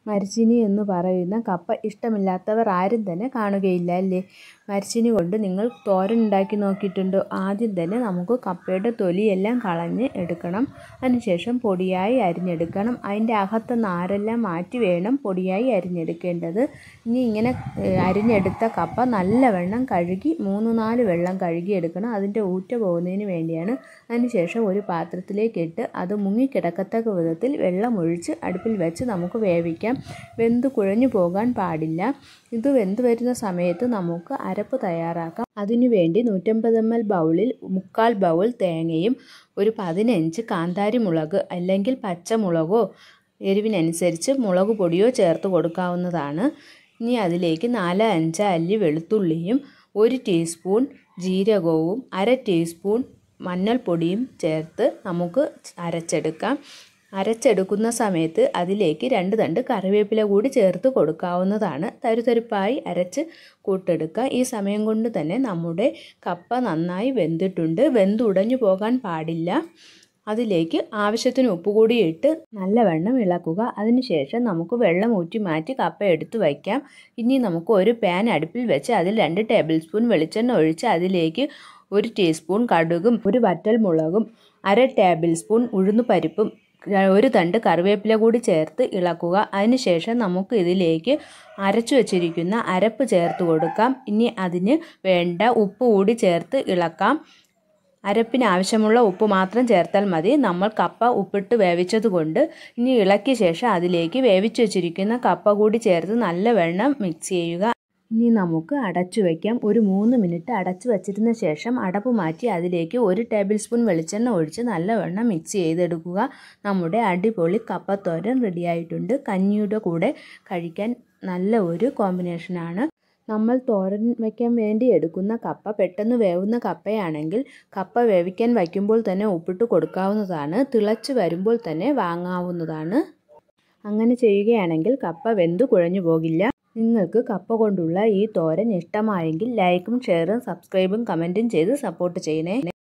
മരച്ചീനി എന്ന് പറയുന്ന കപ്പ ഇഷ്ടമില്ലാത്തവർ ആരും തന്നെ കാണുകയില്ല അല്ലേ മരച്ചീനി കൊണ്ട് നിങ്ങൾ തോരൻ ഉണ്ടാക്കി നോക്കിയിട്ടുണ്ടോ ആദ്യം തന്നെ നമുക്ക് കപ്പയുടെ തൊലിയെല്ലാം കളഞ്ഞ് എടുക്കണം അതിനുശേഷം പൊടിയായി അരിഞ്ഞെടുക്കണം അതിൻ്റെ അകത്തെ നാരെല്ലാം മാറ്റി വേണം പൊടിയായി അരിഞ്ഞെടുക്കേണ്ടത് ഇനി ഇങ്ങനെ അരിഞ്ഞെടുത്ത കപ്പ നല്ലവണ്ണം കഴുകി മൂന്ന് നാല് വെള്ളം കഴുകി എടുക്കണം അതിൻ്റെ ഊറ്റ പോകുന്നതിന് വേണ്ടിയാണ് അതിനുശേഷം ഒരു പാത്രത്തിലേക്ക് ഇട്ട് അത് മുങ്ങിക്കിടക്കത്തക്ക വിധത്തിൽ വെള്ളം ഒഴിച്ച് അടുപ്പിൽ വെച്ച് നമുക്ക് വേവിക്കാം വെന്ത് കുഴഞ്ഞു പോകാൻ പാടില്ല ഇത് വെന്ത് വരുന്ന സമയത്ത് നമുക്ക് അരപ്പ് തയ്യാറാക്കാം അതിനു വേണ്ടി നൂറ്റമ്പത് എം എൽ ബൗളിൽ മുക്കാൽ ബൗൾ തേങ്ങയും ഒരു പതിനഞ്ച് കാന്താരി മുളക് അല്ലെങ്കിൽ പച്ചമുളകോ എരിവിനനുസരിച്ച് മുളക് പൊടിയോ ചേർത്ത് കൊടുക്കാവുന്നതാണ് ഇനി അതിലേക്ക് നാല് അഞ്ച് അല്ലി വെളുത്തുള്ളിയും ഒരു ടീസ്പൂൺ ജീരകവും അര ടീസ്പൂൺ മഞ്ഞൾപ്പൊടിയും ചേർത്ത് നമുക്ക് അരച്ചെടുക്കാം അരച്ചെടുക്കുന്ന സമയത്ത് അതിലേക്ക് രണ്ട് തണ്ട് കറിവേപ്പില കൂടി ചേർത്ത് കൊടുക്കാവുന്നതാണ് തരുതരുപ്പായി അരച്ച് കൂട്ടെടുക്കുക ഈ സമയം കൊണ്ട് തന്നെ നമ്മുടെ കപ്പ നന്നായി വെന്തിട്ടുണ്ട് വെന്തുടഞ്ഞു പോകാൻ പാടില്ല അതിലേക്ക് ആവശ്യത്തിന് ഉപ്പ് കൂടി ഇട്ട് നല്ലവണ്ണം ഇളക്കുക അതിനുശേഷം നമുക്ക് വെള്ളം ഊറ്റി മാറ്റി കപ്പ എടുത്ത് വയ്ക്കാം ഇനി നമുക്ക് ഒരു പാൻ അടുപ്പിൽ വെച്ച് അതിൽ രണ്ട് ടേബിൾ സ്പൂൺ വെളിച്ചെണ്ണ ഒഴിച്ച് അതിലേക്ക് ഒരു ടീസ്പൂൺ കടുകും ഒരു വറ്റൽ മുളകും അര ടേബിൾ സ്പൂൺ ഉഴുന്നുപരിപ്പും ഒരു തണ്ട് കറിവേപ്പില കൂടി ചേർത്ത് ഇളക്കുക അതിനുശേഷം നമുക്ക് ഇതിലേക്ക് അരച്ചു വച്ചിരിക്കുന്ന അരപ്പ് ചേർത്ത് കൊടുക്കാം ഇനി അതിന് വേണ്ട ഉപ്പ് കൂടി ചേർത്ത് ഇളക്കാം അരപ്പിന് ആവശ്യമുള്ള ഉപ്പ് മാത്രം ചേർത്താൽ മതി നമ്മൾ കപ്പ ഉപ്പിട്ട് വേവിച്ചത് കൊണ്ട് ഇനി ഇളക്കിയ ശേഷം അതിലേക്ക് വേവിച്ച് വെച്ചിരിക്കുന്ന കപ്പ കൂടി ചേർത്ത് നല്ലവണ്ണം മിക്സ് ചെയ്യുക ഇനി നമുക്ക് അടച്ചു വയ്ക്കാം ഒരു മൂന്ന് മിനിറ്റ് അടച്ചു വച്ചിരുന്ന ശേഷം അടപ്പ് മാറ്റി അതിലേക്ക് ഒരു ടേബിൾ സ്പൂൺ വെളിച്ചെണ്ണ ഒഴിച്ച് നല്ലവണ്ണം മിക്സ് ചെയ്തെടുക്കുക നമ്മുടെ അടിപൊളി കപ്പത്തോരൻ റെഡിയായിട്ടുണ്ട് കഞ്ഞിയുടെ കൂടെ കഴിക്കാൻ നല്ല ഒരു കോമ്പിനേഷനാണ് നമ്മൾ തോരൻ വയ്ക്കാൻ വേണ്ടി എടുക്കുന്ന കപ്പ പെട്ടെന്ന് വേവുന്ന കപ്പയാണെങ്കിൽ കപ്പ വേവിക്കാൻ വയ്ക്കുമ്പോൾ തന്നെ ഉപ്പിട്ട് കൊടുക്കാവുന്നതാണ് തിളച്ച് വരുമ്പോൾ തന്നെ വാങ്ങാവുന്നതാണ് അങ്ങനെ ചെയ്യുകയാണെങ്കിൽ കപ്പ വെന്തു കുഴഞ്ഞു പോകില്ല നിങ്ങൾക്ക് കപ്പ കൊണ്ടുള്ള ഈ തോരൻ ഇഷ്ടമായെങ്കിൽ ലൈക്കും ഷെയറും സബ്സ്ക്രൈബും കമൻറ്റും ചെയ്ത് സപ്പോർട്ട് ചെയ്യണേ